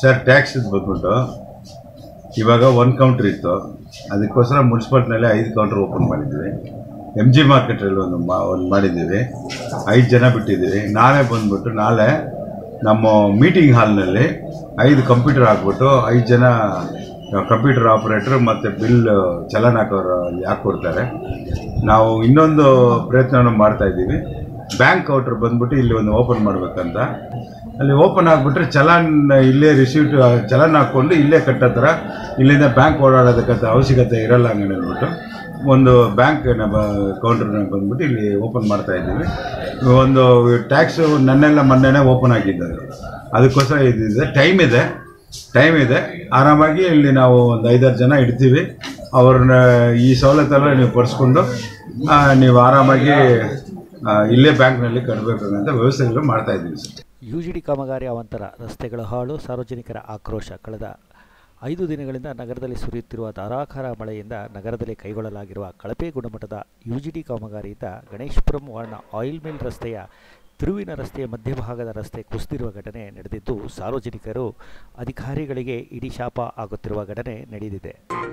Sir tax ಬಂದ್ಬಿಟ್ಟು ಇವಾಗ one counter ಇತ್ತು ಅದಕ್ಕೋಸ್ಕರ ಮುನ್ಸಿಪಾಲ್ಟಿನಲ್ಲಿ ಐದು ಕೌಂಟ್ರ್ ಓಪನ್ ಮಾಡಿದ್ವಿ ಎಮ್ ಜಿ ಮಾರ್ಕೆಟಲ್ಲಿ ಒಂದು ಮಾ ಒಂದು ಮಾಡಿದ್ದೀವಿ ಐದು ಜನ ಬಿಟ್ಟಿದ್ದೀವಿ ನಾಳೆ ಬಂದ್ಬಿಟ್ಟು ನಾಳೆ ನಮ್ಮ ಮೀಟಿಂಗ್ ಹಾಲ್ನಲ್ಲಿ ಐದು ಕಂಪ್ಯೂಟರ್ ಹಾಕ್ಬಿಟ್ಟು ಐದು ಜನ ಕಂಪ್ಯೂಟರ್ ಆಪ್ರೇಟ್ರ್ ಮತ್ತು ಬಿಲ್ ಚಲನ್ ಹಾಕೋರು ಹಾಕಿ ಕೊಡ್ತಾರೆ ನಾವು ಇನ್ನೊಂದು ಪ್ರಯತ್ನವನ್ನು ಮಾಡ್ತಾ ಇದ್ದೀವಿ ಬ್ಯಾಂಕ್ ಕೌಂಟ್ರ್ ಬಂದ್ಬಿಟ್ಟು ಇಲ್ಲಿ ಒಂದು ಓಪನ್ ಮಾಡ್ಬೇಕಂತ ಅಲ್ಲಿ ಓಪನ್ ಆಗಿಬಿಟ್ರೆ ಚಲಾನ್ ಇಲ್ಲೇ ರಿಸೀವ್ಟ್ ಚಲನ್ ಹಾಕ್ಕೊಂಡು ಇಲ್ಲೇ ಕಟ್ಟೋ ಥರ ಇಲ್ಲಿಂದ ಬ್ಯಾಂಕ್ ಓಡಾಡೋದಕ್ಕಂತ ಅವಶ್ಯಕತೆ ಇರಲ್ಲ ಹಂಗೆ ಹೇಳ್ಬಿಟ್ಟು ಒಂದು ಬ್ಯಾಂಕ್ನ ಬ ಕೌಂಟ್ರನ್ನ ಬಂದ್ಬಿಟ್ಟು ಇಲ್ಲಿ ಓಪನ್ ಮಾಡ್ತಾ ಇದ್ದೀವಿ ಒಂದು ಟ್ಯಾಕ್ಸು ನನ್ನೆಲ್ಲ ಮೊನ್ನೆನೇ ಓಪನ್ ಆಗಿದ್ದು ಅದಕ್ಕೋಸ್ಕರ ಇದಿದೆ ಟೈಮ್ ಇದೆ ಟೈಮ್ ಇದೆ ಆರಾಮಾಗಿ ಇಲ್ಲಿ ನಾವು ಒಂದು ಐದಾರು ಜನ ಇಡ್ತೀವಿ ಅವ್ರನ್ನ ಈ ಸವಲತ್ತೆಲ್ಲ ನೀವು ಪಡಿಸ್ಕೊಂಡು ಆ, ನೀವು ಆರಾಮಾಗಿ ಆ, ಇಲ್ಲೇ ಬ್ಯಾಂಕ್ನಲ್ಲಿ ಕಟ್ಟಬೇಕಂತ ವ್ಯವಸ್ಥೆಗಳು ಮಾಡ್ತಾ ಇದ್ದೀವಿ ಸರ್ ಯುಜಿಡಿ ಕಾಮಗಾರಿ ಅವಾಂತರ ರಸ್ತೆಗಳ ಹಾಳು ಸಾರ್ವಜನಿಕರ ಆಕ್ರೋಶ ಕಳೆದ ಐದು ದಿನಗಳಿಂದ ನಗರದಲ್ಲಿ ಸುರಿಯುತ್ತಿರುವ ಧಾರಾಕಾರ ಮಳೆಯಿಂದ ನಗರದಲ್ಲಿ ಕೈಗೊಳ್ಳಲಾಗಿರುವ ಕಳಪೆ ಗುಣಮಟ್ಟದ ಯುಜಿಡಿ ಕಾಮಗಾರಿಯಿಂದ ಗಣೇಶಪುರಂ ವಾರ್ಡ್ನ ಆಯಿಲ್ ಮಿಲ್ ರಸ್ತೆಯ ತಿರುವಿನ ರಸ್ತೆಯ ಮಧ್ಯಭಾಗದ ರಸ್ತೆ ಕುಸಿದಿರುವ ಘಟನೆ ನಡೆದಿದ್ದು ಸಾರ್ವಜನಿಕರು ಅಧಿಕಾರಿಗಳಿಗೆ ಇಡೀ ಶಾಪ ಆಗುತ್ತಿರುವ ಘಟನೆ ನಡೆದಿದೆ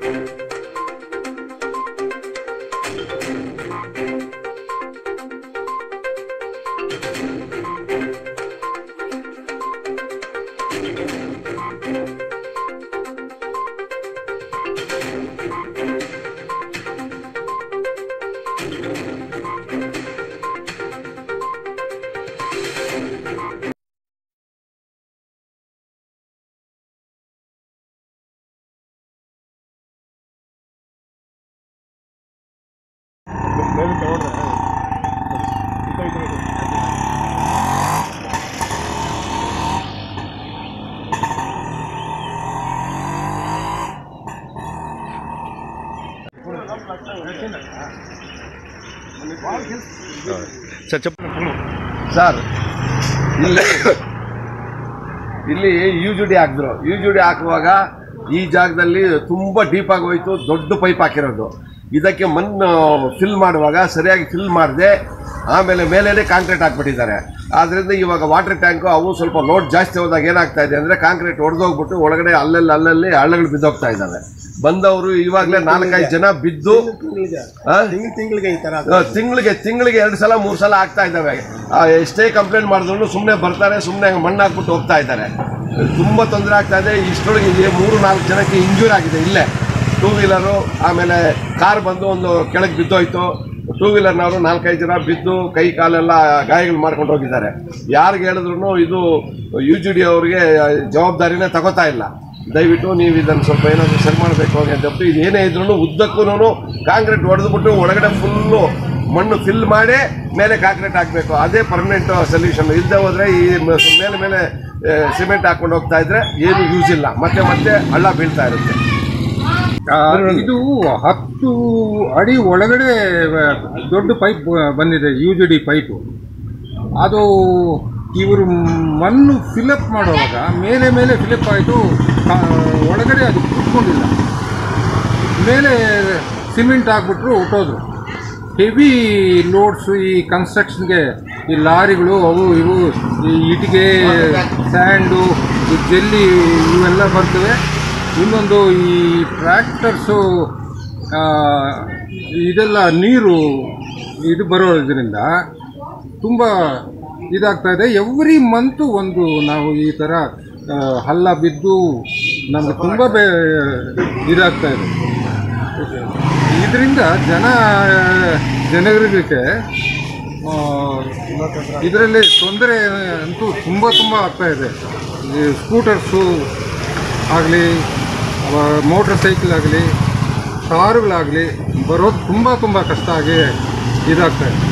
ಸರ್ ಇಲ್ಲಿ ಇಲ್ಲಿ ಯು ಜಿ ಡಿ ಹಾಕಿದ್ರು ಯು ಜಿ ಡಿ ಹಾಕುವಾಗ ಈ ಜಾಗದಲ್ಲಿ ತುಂಬ ಡೀಪ್ ಆಗಿ ಹೋಯ್ತು ದೊಡ್ಡ ಪೈಪ್ ಹಾಕಿರೋದು ಇದಕ್ಕೆ ಮಣ್ಣು ಫಿಲ್ ಮಾಡುವಾಗ ಸರಿಯಾಗಿ ಫಿಲ್ ಮಾಡದೆ ಆಮೇಲೆ ಮೇಲೇನೆ ಕಾಂಕ್ರೀಟ್ ಹಾಕ್ಬಿಟ್ಟಿದ್ದಾರೆ ಆದ್ರಿಂದ ಇವಾಗ ವಾಟರ್ ಟ್ಯಾಂಕು ಅವು ಸ್ವಲ್ಪ ಲೋಡ್ ಜಾಸ್ತಿ ಹೋದಾಗ ಏನಾಗ್ತಾ ಇದೆ ಅಂದರೆ ಕಾಂಕ್ರೀಟ್ ಹೊಡೆದೋಗ್ಬಿಟ್ಟು ಒಳಗಡೆ ಅಲ್ಲಲ್ಲಿ ಅಲ್ಲಲ್ಲಿ ಹಳ್ಳಗಳು ಬಿದ್ದೋಗ್ತಾ ಇದ್ದಾವೆ ಬಂದವರು ಇವಾಗಲೇ ನಾಲ್ಕೈದು ಜನ ಬಿದ್ದು ಆ? ತಿಂಗಳಿಗೆ ಈ ತರ ಆ, ತಿಂಗಳಿಗೆ ತಿಂಗಳಿಗೆ ಎರಡು ಸಲ ಮೂರು ಸಲ ಆಗ್ತಾ ಇದ್ದಾವೆ ಆ, ಎಷ್ಟೇ ಕಂಪ್ಲೇಂಟ್ ಮಾಡಿದ್ರು ಸುಮ್ಮನೆ ಬರ್ತಾರೆ ಸುಮ್ಮನೆ ಮಣ್ಣು ಹಾಕ್ಬಿಟ್ಟು ಹೋಗ್ತಾ ಇದ್ದಾರೆ ತುಂಬ ತೊಂದರೆ ಆಗ್ತಾ ಇದೆ ಇಷ್ಟೊಳಗೆ ಇಲ್ಲಿ ಮೂರು ನಾಲ್ಕು ಜನಕ್ಕೆ ಇಂಜೂರ್ ಆಗಿದೆ ಇಲ್ಲೇ ಟೂ ವೀಲರು ಆಮೇಲೆ ಕಾರ್ ಬಂದು ಒಂದು ಕೆಳಗೆ ಬಿದ್ದೋಯ್ತು ಟೂ ವೀಲರ್ನವರು ನಾಲ್ಕೈದು ಜನ ಬಿದ್ದು ಕೈ ಕಾಲೆಲ್ಲ ಗಾಯಗಳು ಮಾಡ್ಕೊಂಡು ಹೋಗಿದ್ದಾರೆ ಯಾರಿಗೆ ಹೇಳಿದ್ರು ಇದು ಯು ಜಿ ಡಿ ಅವರಿಗೆ ಜವಾಬ್ದಾರಿನೇ ತಗೋತಾ ಇಲ್ಲ ದಯವಿಟ್ಟು ನೀವು ಇದನ್ನು ಸ್ವಲ್ಪ ಏನಾದರೂ ಸರಿ ಮಾಡಬೇಕು ಅಂತ ಹೇಳ್ಬಿಟ್ಟು ಇದು ಏನೇ ಇದ್ರೂ ಉದ್ದಕ್ಕೂ ಕಾಂಕ್ರೀಟ್ ಹೊಡೆದ್ಬಿಟ್ಟು ಒಳಗಡೆ ಫುಲ್ಲು ಮಣ್ಣು ಫಿಲ್ ಮಾಡಿ ಮೇಲೆ ಕಾಂಕ್ರೀಟ್ ಹಾಕಬೇಕು ಅದೇ ಪರ್ಮನೆಂಟ್ ಸೊಲ್ಯೂಷನ್ ಇಲ್ಲದೆ ಹೋದರೆ ಈ ಮ- ಮೇಲೆ ಮೇಲೆ ಸಿಮೆಂಟ್ ಹಾಕೊಂಡು ಹೋಗ್ತಾ ಇದ್ರೆ ಏನು ಯೂಸ್ ಇಲ್ಲ ಮತ್ತೆ ಮತ್ತೆ ಹಳ್ಳ ಬೀಳ್ತಾ ಇರುತ್ತೆ ಆ, ಇದು ಹತ್ತು ಅಡಿ ಒಳಗಡೆ ವ- ದೊಡ್ಡ ಪೈಪ್ ಬಂದಿದೆ ಯು ಜಿ ಡಿ ಪೈಪು ಅದು ಇವರು ಮಣ್ಣು ಫಿಲಪ್ ಮಾಡುವಾಗ ಮೇಲೆ ಮೇಲೆ ಫಿಲಪ್ ಆಯಿತು ಒಳಗಡೆ ಅದು ಕುತ್ಕೊಂಡಿಲ್ಲ ಮೇಲೆ ಸಿಮೆಂಟ್ ಹಾಕ್ಬಿಟ್ರು ಹುಟ್ಟೋದು ಹೆವಿ ಲೋಡ್ಸು ಈ ಕನ್ಸ್ಟ್ರಕ್ಷನ್ಗೆ ಈ ಲಾರಿಗಳು ಅವು ಇವು ಈ ಇಟ್ಟಿಗೆ ಸ್ಯಾಂಡು ಈ ಜಲ್ಲಿ ಇವೆಲ್ಲ ಬರ್ತವೆ ಇನ್ನೊಂದು ಈ ಟ್ರ್ಯಾಕ್ಟರ್ಸು ಇದೆಲ್ಲ ನೀರು ಇದು ಬರೋದ್ರಿಂದ ತುಂಬ ಇದಾಗ್ತಾ ಇದೆ ಎವ್ರಿ ಮಂತು ಒಂದು ನಾವು ಈ ಥರ ಆ, ಹಳ್ಳ ಬಿದ್ದು ನಮಗೆ ತುಂಬ ಬೇ ಇದಾಗ್ತಾ ಇದೆ ಇದರಿಂದ ಜನ ಜನಗಳಿಗೆ ಇದರಲ್ಲಿ ತೊಂದರೆ ಅಂತೂ ತುಂಬ ತುಂಬ ಆಗ್ತಾ ಇದೆ ಈ ಸ್ಕೂಟರ್ಸು ಆಗಲಿ ಮೋಟ್ರ್ ಸೈಕಲ್ ಆಗಲಿ ಕಾರುಗಳಾಗಲಿ ಬರೋದು ತುಂಬ ತುಂಬ ಕಷ್ಟ ಆಗಿ ಇದಾಗ್ತಾ ಇದೆ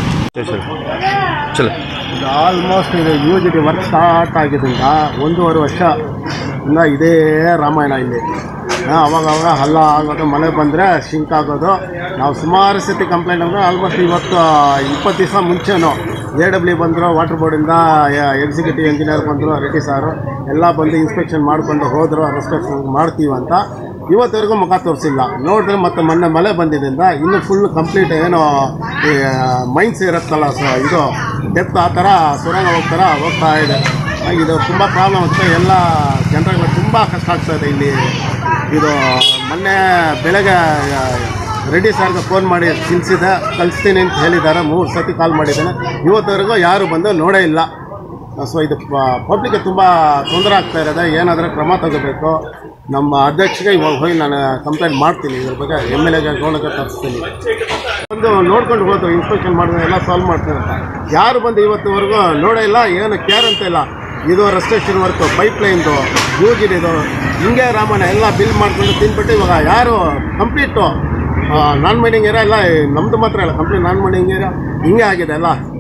ಇದು ಆಲ್ಮೋಸ್ಟ್ ಇದು U G D work start ಆಗಿದ್ದರಿಂದ ಒಂದೂವರೆ ವರ್ಷ ಇಂದ ಇದೇ ರಾಮಾಯಣ ಇಲ್ಲಿ ಆ, ಅವಾಗ ಅವಾಗ ಹಳ್ಳ ಆಗೋದು ಮಳೆ ಬಂದರೆ ಶಿಂಕ್ ಆಗೋದು ನಾವು ಸುಮಾರು ಸತಿ ಕಂಪ್ಲೇಂಟ್ ಅಂದರೆ ಆಲ್ಮೋಸ್ಟ್ ಇವತ್ತು ಇಪ್ಪತ್ತು ದಿವಸ ಮುಂಚೆನೂ ಎ ಡಬ್ಲ್ಯೂ ಬಂದರು ವಾಟರ್ ಬೋರ್ಡಿಂದ ಎಕ್ಸಿಕ್ಯೂಟಿವ್ ಇಂಜಿನಿಯರ್ ಬಂದರು ರೆಡ್ಡಿ ಸಾರು ಎಲ್ಲ ಬಂದು ಇನ್ಸ್ಪೆಕ್ಷನ್ ಮಾಡಿಕೊಂಡು ಹೋದರು ರೆಸ್ಟ್ರಕ್ಷನ್ ಮಾಡ್ತೀವಿ ಅಂತ ಇವತ್ತವರೆಗೂ ಮುಖ ತೋರಿಸಿಲ್ಲ ನೋಡಿದ್ರೆ ಮತ್ತೆ ಮೊನ್ನೆ ಮಳೆ ಬಂದಿದ್ದರಿಂದ ಇನ್ನು ಫುಲ್ ಕಂಪ್ಲೀಟ್ ಏನೋ ಈ ಮೈನ್ಸ್ ಇರುತ್ತಲ್ಲ ಸೊ ಇದು ಡೆಪ್ತ್ ಆ ಥರ ಸುರಂಗ ಹೋಗ್ತಾರ ಹೋಗ್ತಾ ಇದೆ ಇದು ತುಂಬ ಪ್ರಾಬ್ಲಮ್ ಆಗುತ್ತೆ ಎಲ್ಲ ಜನರಿಗೆ ತುಂಬ ಕಷ್ಟ ಆಗ್ತಾ ಇದೆ ಇಲ್ಲಿ ಇದು ಮೊನ್ನೆ ಬೆಳಗ್ಗೆ ರೆಡ್ಡಿ ಸರ್ಗೆ ಫೋನ್ ಮಾಡಿ ತಿಳಿಸಿದೆ ಕಳಿಸ್ತೀನಿ ಅಂತ ಹೇಳಿದ್ದಾರೆ ಮೂರು ಸತಿ ಕಾಲ್ ಮಾಡಿದ್ದೇನೆ ಇವತ್ತವರೆಗೂ ಯಾರು ಬಂದು ನೋಡೇ ಇಲ್ಲ ಸೊ ಇದು ಪಬ್ಲಿಕ್ಗೆ ತುಂಬ ತೊಂದರೆ ಆಗ್ತಾ ಇರೋದೆ ಏನಾದರೂ ಕ್ರಮ ತಗೋಬೇಕು ನಮ್ಮ ಅಧ್ಯಕ್ಷಗೆ ಇವಾಗ ಹೋಗಿ ನಾನು ಕಂಪ್ಲೇಂಟ್ ಮಾಡ್ತೀನಿ ಇದ್ರ ಬಗ್ಗೆ ಎಮ್ ಎಲ್ ಎಗೆ ಗೌಡಗೆ ತರಿಸ್ತೀನಿ ಒಂದು ನೋಡ್ಕೊಂಡು ಹೋದ್ರು ಇನ್ಸ್ಪೆಕ್ಷನ್ ಮಾಡಿದ್ರೆ ಎಲ್ಲ ಸಾಲ್ವ್ ಮಾಡ್ತಾರೆ ಅಂತ ಯಾರು ಬಂದು ಇವತ್ತುವರೆಗೂ ನೋಡೇ ಇಲ್ಲ ಏನು ಕೇರ್ ಅಂತ ಇಲ್ಲ ಇದು ರೆಸ್ಟ್ರಿಕ್ಷನ್ ವರ್ಕು ಪೈಪ್ ಲೈನ್ದು ಯೂಜಿಡಿದು ಹಿಂಗೆ ರಾಮಣ್ಣ ಎಲ್ಲ ಬಿಲ್ ಮಾಡ್ಕೊಂಡು ತಿಂದ್ಬಿಟ್ಟು ಇವಾಗ ಯಾರು ಕಂಪ್ಲೀಟು ನಾನ್ ಮೈನಿಂಗ್ ಏರಿಯಾ ಎಲ್ಲ ನಮ್ಮದು ಮಾತ್ರ ಇಲ್ಲ ಕಂಪ್ಲೀಟ್ ನಾನ್ ಮೈನಿಂಗ್ ಏರಿಯಾ ಹಿಂಗೆ ಆಗಿದೆ ಎಲ್ಲ